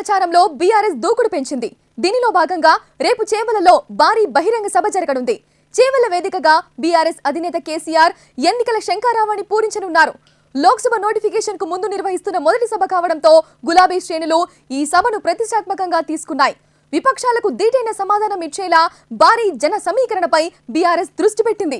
ప్రచారంలో బీఆర్ఎస్ దూకుడు పెంచింది దీనిలో భాగంగా రేపు చేవలలో భారీ బహిరంగ సభ జరగనుంది చేవల వేదికగా బీఆర్ఎస్ అధినేత కేసీఆర్ ఎన్నికల శంకారావాన్ని పూరించనున్నారు లోక్సభ నోటిఫికేషన్ కు ముందు నిర్వహిస్తున్న మొదటి సభ కావడంతో గులాబీ శ్రేణులు ఈ సభను ప్రతిష్టాత్మకంగా తీసుకున్నాయి విపక్షాలకు దీటైన సమాధానం ఇచ్చేలా భారీ జన సమీకరణపై బీఆర్ఎస్ దృష్టి పెట్టింది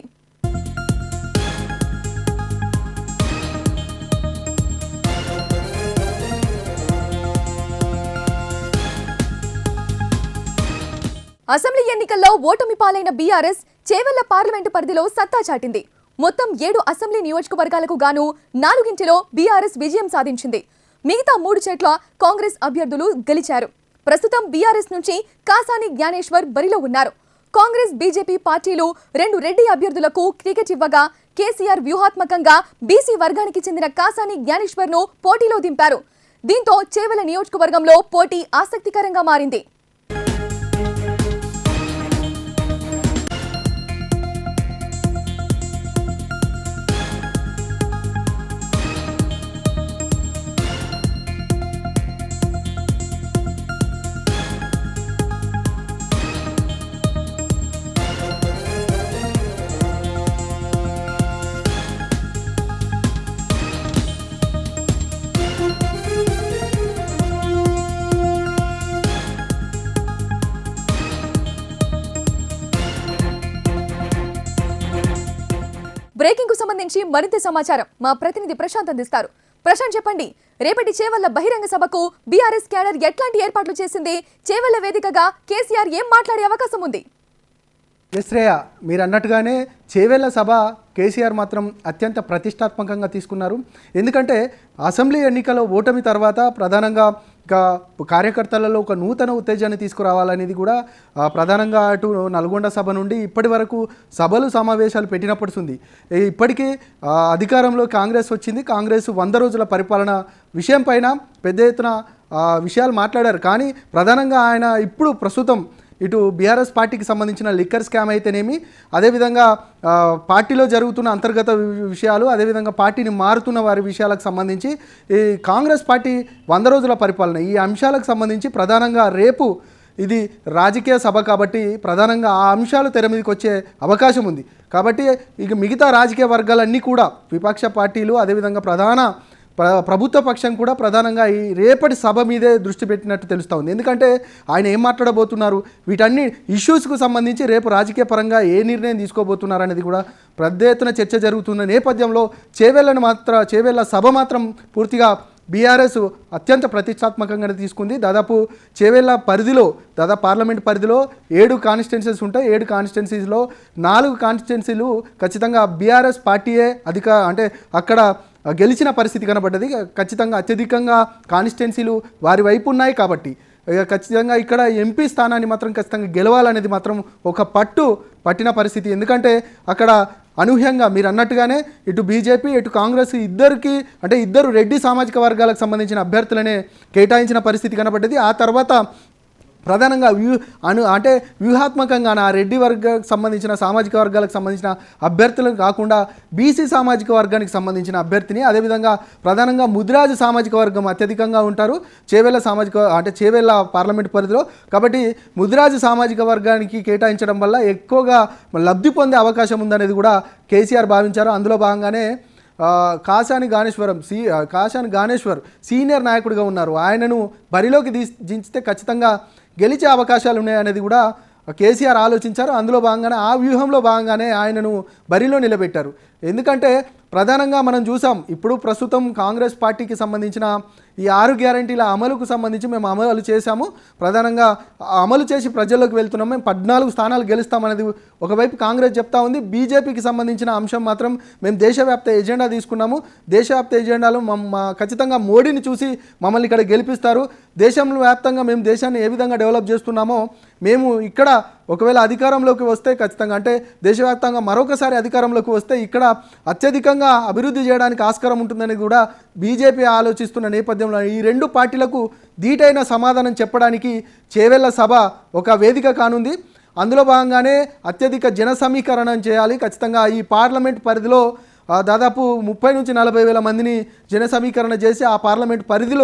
అసెంబ్లీ ఎన్నికల్లో ఓటమి పాలైన బీఆర్ఎస్ చేవెళ్ల పార్లమెంటు పరిధిలో సత్తా చాటింది మొత్తం ఏడు అసెంబ్లీ నియోజకవర్గాలకు గాను నాలుగింటిలో బీఆర్ఎస్ విజయం సాధించింది మిగతా మూడు చోట్ల కాంగ్రెస్ అభ్యర్థులు గెలిచారు ప్రస్తుతం బీఆర్ఎస్ నుంచి కాసాని జ్ఞానేశ్వర్ బరిలో ఉన్నారు కాంగ్రెస్ బీజేపీ పార్టీలు రెండు రెడ్డి అభ్యర్థులకు టికెట్ ఇవ్వగా కేసీఆర్ వ్యూహాత్మకంగా బీసీ వర్గానికి చెందిన కాసాని జ్ఞానేశ్వర్ ను పోటీలో దింపారు దీంతో చేవెల నియోజకవర్గంలో పోటీ ఆసక్తికరంగా మారింది బ్రేకింగ్ కు సంబంధించి మరింత సమాచారం మా ప్రతినిధి ప్రశాంత్ అందిస్తారు ప్రశాంత్ చెప్పండి రేపటి చేవల్ల బహిరంగ సభకు బీఆర్ఎస్ క్యాడర్ ఎట్లాంటి ఏర్పాట్లు చేసింది చేవల్ల వేదికగా కేసీఆర్ ఏం మాట్లాడే అవకాశం ఉంది శ్రేయ మీరు అన్నట్టుగానే చేవేళ్ల సభ కేసీఆర్ మాత్రం అత్యంత ప్రతిష్టాత్మకంగా తీసుకున్నారు ఎందుకంటే అసెంబ్లీ ఎన్నికల ఓటమి తర్వాత ప్రధానంగా ఇక కార్యకర్తలలో ఒక నూతన ఉత్తేజాన్ని తీసుకురావాలనేది కూడా ఆ, ప్రధానంగా అటు నల్గొండ సభ నుండి ఇప్పటి వరకు సభలు సమావేశాలు పెట్టినప్పటిస్తుంది ఇప్పటికీ ఆ, అధికారంలో కాంగ్రెస్ వచ్చింది కాంగ్రెస్ వంద రోజుల పరిపాలన విషయం పైన పెద్ద ఎత్తున ఆ, విషయాలు మాట్లాడారు కానీ ప్రధానంగా ఆయన ఇప్పుడు ప్రస్తుతం ఇటు బీఆర్ఎస్ పార్టీకి సంబంధించిన లిక్కర్ స్కామ్ అయితేనేమి అదేవిధంగా ఆ, పార్టీలో జరుగుతున్న అంతర్గత వి- విషయాలు అదేవిధంగా పార్టీని మారుతున్న వారి విషయాలకు సంబంధించి ఈ కాంగ్రెస్ పార్టీ వంద రోజుల పరిపాలన ఈ అంశాలకు సంబంధించి ప్రధానంగా రేపు ఇది రాజకీయ సభ కాబట్టి ప్రధానంగా ఆ అంశాలు తెర మీదకి వచ్చే అవకాశం ఉంది కాబట్టి ఇక మిగతా రాజకీయ వర్గాలన్నీ కూడా విపక్ష పార్టీలు అదేవిధంగా ప్రధాన ప్ర ప్రభుత్వ పక్షం కూడా ప్రధానంగా ఈ రేపటి సభ మీదే దృష్టి పెట్టినట్టు తెలుస్తూ ఉంది ఎందుకంటే ఆయన ఏం మాట్లాడబోతున్నారు వీటన్ని ఇష్యూస్కు సంబంధించి రేపు రాజకీయ పరంగా ఏ నిర్ణయం తీసుకోబోతున్నారు అనేది కూడా పెద్ద ఎత్తున చర్చ జరుగుతున్న నేపథ్యంలో చేవేళ్ళను మాత్రం చేవేళ్ళ సభ మాత్రం పూర్తిగా బీఆర్ఎస్ అత్యంత ప్రతిష్టాత్మకంగా తీసుకుంది దాదాపు చేవేళ్ళ పరిధిలో దాదాపు పార్లమెంట్ పరిధిలో ఏడు కాన్స్టిట్యున్సీస్ ఉంటాయి ఏడు కాన్స్టిట్యున్సీస్లో నాలుగు కాన్స్టిట్యున్సీలు ఖచ్చితంగా బీఆర్ఎస్ పార్టీయే అధిక అంటే అక్కడ గెలిచిన పరిస్థితి కనబడ్డది ఖచ్చితంగా అత్యధికంగా కాన్స్టిట్యున్సీలు వారి వైపు ఉన్నాయి కాబట్టి ఇక ఖచ్చితంగా ఇక్కడ ఎంపీ స్థానాన్ని మాత్రం ఖచ్చితంగా గెలవాలనేది మాత్రం ఒక పట్టు పట్టిన పరిస్థితి ఎందుకంటే అక్కడ అనూహ్యంగా మీరు అన్నట్టుగానే ఇటు బీజేపీ ఇటు కాంగ్రెస్ ఇద్దరికి అంటే ఇద్దరు రెడ్డి సామాజిక వర్గాలకు సంబంధించిన అభ్యర్థులనే కేటాయించిన పరిస్థితి కనబడ్డది ఆ తర్వాత ప్రధానంగా వ్యూ అను అంటే వ్యూహాత్మకంగా ఆ రెడ్డి వర్గానికి సంబంధించిన సామాజిక వర్గాలకు సంబంధించిన అభ్యర్థులకు కాకుండా బీసీ సామాజిక వర్గానికి సంబంధించిన అభ్యర్థిని అదేవిధంగా ప్రధానంగా ముదిరాజు సామాజిక వర్గం అత్యధికంగా ఉంటారు చేవేళ్ళ సామాజిక అంటే చేవేళ్ళ పార్లమెంట్ పరిధిలో కాబట్టి ముదిరాజు సామాజిక వర్గానికి కేటాయించడం వల్ల ఎక్కువగా లబ్ధి పొందే అవకాశం ఉందనేది కూడా కేసీఆర్ భావించారు అందులో భాగంగానే ఆ, కాశాని గానేశ్వరం సీ ఆ, కాశాని గానేశ్వర్ సీనియర్ నాయకుడిగా ఉన్నారు ఆయనను బరిలోకి దీ దించితే ఖచ్చితంగా గెలిచే అవకాశాలు ఉన్నాయనేది కూడా కేసీఆర్ ఆలోచించారు అందులో భాగంగానే ఆ వ్యూహంలో భాగంగానే ఆయనను బరిలో నిలబెట్టారు ఎందుకంటే ప్రధానంగా మనం చూసాం ఇప్పుడు ప్రస్తుతం కాంగ్రెస్ పార్టీకి సంబంధించిన ఈ ఆరు గ్యారంటీల అమలుకు సంబంధించి మేము అమలు చేశాము ప్రధానంగా ఆ అమలు చేసి ప్రజల్లోకి వెళ్తున్నాం మేము పద్నాలుగు స్థానాలు గెలుస్తామనేది ఒకవైపు కాంగ్రెస్ చెప్తా ఉంది బీజేపీకి సంబంధించిన అంశం మాత్రం మేము దేశవ్యాప్త ఎజెండా తీసుకున్నాము దేశవ్యాప్త ఎజెండాలో మమ్- మా ఖచ్చితంగా మోడీని చూసి మమ్మల్ని ఇక్కడ గెలిపిస్తారు దేశంలో వ్యాప్తంగా మేము దేశాన్ని ఏ విధంగా డెవలప్ చేస్తున్నామో మేము ఇక్కడ ఒకవేళ అధికారంలోకి వస్తే ఖచ్చితంగా అంటే దేశవ్యాప్తంగా మరొకసారి అధికారంలోకి వస్తే ఇక్కడ అత్యధికంగా అభివృద్ధి చేయడానికి ఆస్కారం ఉంటుందని కూడా బీజేపీ ఆలోచిస్తున్న నేపథ్యంలో ఈ రెండు పార్టీలకు ధీటైన సమాధానం చెప్పడానికి చేవెళ్ళ సభ ఒక వేదిక కానుంది అందులో భాగంగానే అత్యధిక జన సమీకరణం చేయాలి ఖచ్చితంగా ఈ పార్లమెంట్ పరిధిలో ఆ, దాదాపు ముప్పై నుంచి నలభై వేల మందిని జన సమీకరణ చేసి ఆ పార్లమెంట్ పరిధిలో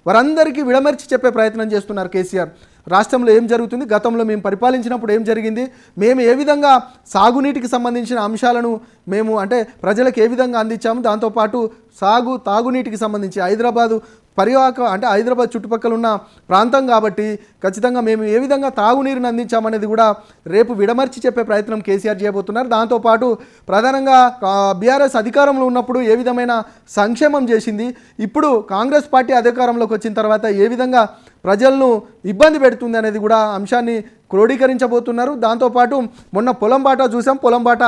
వారందరికీ విడమర్చి చెప్పే ప్రయత్నం చేస్తున్నారు కేసీఆర్ రాష్ట్రంలో ఏం జరుగుతుంది గతంలో మేము పరిపాలించినప్పుడు ఏం జరిగింది మేము ఏ విధంగా సాగునీటికి సంబంధించిన అంశాలను మేము అంటే ప్రజలకు ఏ విధంగా అందించాము దాంతోపాటు సాగు తాగునీటికి సంబంధించి హైదరాబాదు పరివాహక అంటే హైదరాబాద్ చుట్టుపక్కల ఉన్న ప్రాంతం కాబట్టి ఖచ్చితంగా మేము ఏ విధంగా తాగునీరుని అందించామనేది కూడా రేపు విడమర్చి చెప్పే ప్రయత్నం కేసీఆర్ చేయబోతున్నారు దాంతోపాటు ప్రధానంగా బీఆర్ఎస్ అధికారంలో ఉన్నప్పుడు ఏ విధమైన సంక్షేమం చేసింది ఇప్పుడు కాంగ్రెస్ పార్టీ అధికారంలోకి వచ్చిన తర్వాత ఏ విధంగా ప్రజలను ఇబ్బంది పెడుతుంది అనేది కూడా అంశాన్ని క్రోడీకరించబోతున్నారు దాంతోపాటు మొన్న పొలం బాట చూసాం పొలం బాట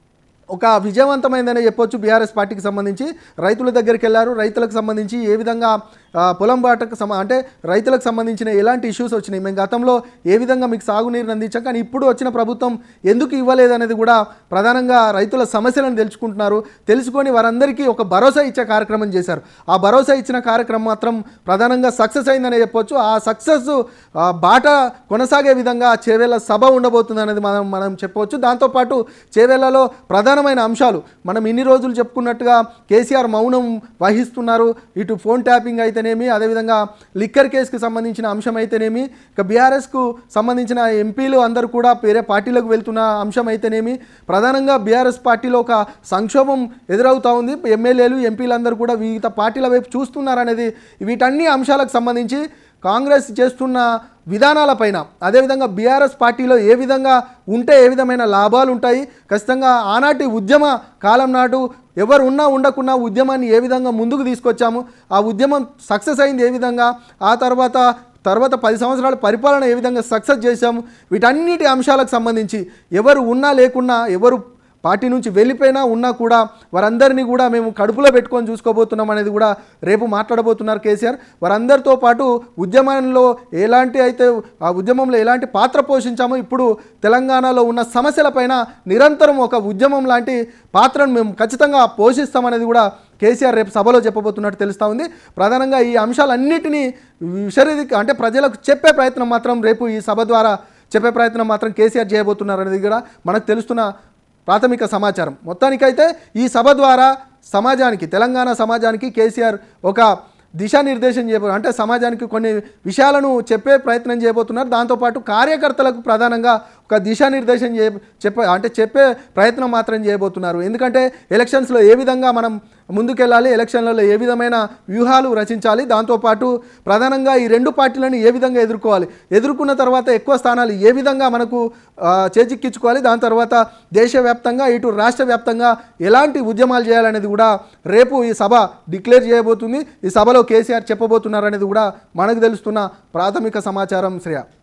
ఒక విజయవంతమైందని చెప్పొచ్చు బీఆర్ఎస్ పార్టీకి సంబంధించి రైతుల దగ్గరికి వెళ్ళారు రైతులకు సంబంధించి ఏ విధంగా ఆ, పొలం బాటకు సమ అంటే రైతులకు సంబంధించిన ఎలాంటి ఇష్యూస్ వచ్చినాయి మేము గతంలో ఏ విధంగా మీకు సాగునీరుని అందించాం కానీ ఇప్పుడు వచ్చిన ప్రభుత్వం ఎందుకు ఇవ్వలేదు అనేది కూడా ప్రధానంగా రైతుల సమస్యలను తెలుసుకుంటున్నారు తెలుసుకొని వారందరికీ ఒక భరోసా ఇచ్చే కార్యక్రమం చేశారు ఆ భరోసా ఇచ్చిన కార్యక్రమం మాత్రం ప్రధానంగా సక్సెస్ అయిందనే చెప్పొచ్చు ఆ సక్సెస్ బాట కొనసాగే విధంగా చేవేళ్ళ సభ ఉండబోతుంది అనేది మనం మనం చెప్పవచ్చు దాంతోపాటు చేవేళ్లలో ప్రధానమైన అంశాలు మనం ఇన్ని రోజులు చెప్పుకున్నట్టుగా కేసీఆర్ మౌనం వహిస్తున్నారు ఇటు ఫోన్ ట్యాపింగ్ అయితేనేమి అదేవిధంగా లిక్కర్ కేసుకు సంబంధించిన అంశం అయితేనేమి ఇక బీఆర్ఎస్కు సంబంధించిన ఎంపీలు అందరూ కూడా వేరే పార్టీలకు వెళ్తున్న అంశం అయితేనేమి ప్రధానంగా బీఆర్ఎస్ పార్టీలో ఒక సంక్షోభం ఎదురవుతా ఉంది ఎమ్మెల్యేలు ఎంపీలందరూ కూడా వివిధ పార్టీల వైపు చూస్తున్నారనేది వీటన్ని అంశాలకు సంబంధించి కాంగ్రెస్ చేస్తున్న విధానాలపైన అదేవిధంగా బీఆర్ఎస్ పార్టీలో ఏ విధంగా ఉంటే ఏ విధమైన లాభాలు ఉంటాయి ఖచ్చితంగా ఆనాటి ఉద్యమ కాలం నాటు ఎవరు ఉన్నా ఉండకున్నా ఉద్యమాన్ని ఏ విధంగా ముందుకు తీసుకొచ్చాము ఆ ఉద్యమం సక్సెస్ అయింది ఏ విధంగా ఆ తర్వాత తర్వాత పది సంవత్సరాల పరిపాలన ఏ విధంగా సక్సెస్ చేశాము వీటన్నిటి అంశాలకు సంబంధించి ఎవరు ఉన్నా లేకున్నా ఎవరు పార్టీ నుంచి వెళ్ళిపోయినా ఉన్నా కూడా వారందరినీ కూడా మేము కడుపులో పెట్టుకొని చూసుకోబోతున్నాం అనేది కూడా రేపు మాట్లాడబోతున్నారు కేసీఆర్ వారందరితో పాటు ఉద్యమంలో ఎలాంటి అయితే ఆ ఉద్యమంలో ఎలాంటి పాత్ర పోషించామో ఇప్పుడు తెలంగాణలో ఉన్న సమస్యలపైన నిరంతరం ఒక ఉద్యమం లాంటి పాత్రను మేము ఖచ్చితంగా పోషిస్తామనేది కూడా కేసీఆర్ రేపు సభలో చెప్పబోతున్నట్టు తెలుస్తూ ఉంది ప్రధానంగా ఈ అంశాలన్నిటినీ విషరిది అంటే ప్రజలకు చెప్పే ప్రయత్నం మాత్రం రేపు ఈ సభ ద్వారా చెప్పే ప్రయత్నం మాత్రం కేసీఆర్ చేయబోతున్నారు అనేది కూడా మనకు తెలుస్తున్న ప్రాథమిక సమాచారం మొత్తానికైతే ఈ సభ ద్వారా సమాజానికి తెలంగాణ సమాజానికి కేసీఆర్ ఒక దిశానిర్దేశం చేయబో అంటే సమాజానికి కొన్ని విషయాలను చెప్పే ప్రయత్నం చేయబోతున్నారు దాంతోపాటు కార్యకర్తలకు ప్రధానంగా ఒక దిశానిర్దేశం చే చెప్పే అంటే చెప్పే ప్రయత్నం మాత్రం చేయబోతున్నారు ఎందుకంటే ఎలక్షన్స్లో ఏ విధంగా మనం ముందుకెళ్ళాలి ఎలక్షన్లలో ఏ విధమైన వ్యూహాలు రచించాలి దాంతోపాటు ప్రధానంగా ఈ రెండు పార్టీలను ఏ విధంగా ఎదుర్కోవాలి ఎదుర్కొన్న తర్వాత ఎక్కువ స్థానాలు ఏ విధంగా మనకు ఆ, చేజిక్కించుకోవాలి దాని తర్వాత దేశవ్యాప్తంగా ఇటు రాష్ట్ర వ్యాప్తంగా ఎలాంటి ఉద్యమాలు చేయాలనేది కూడా రేపు ఈ సభ డిక్లేర్ చేయబోతుంది ఈ సభలో కేసీఆర్ చెప్పబోతున్నారు అనేది కూడా మనకు తెలుస్తున్న ప్రాథమిక సమాచారం శ్రేయ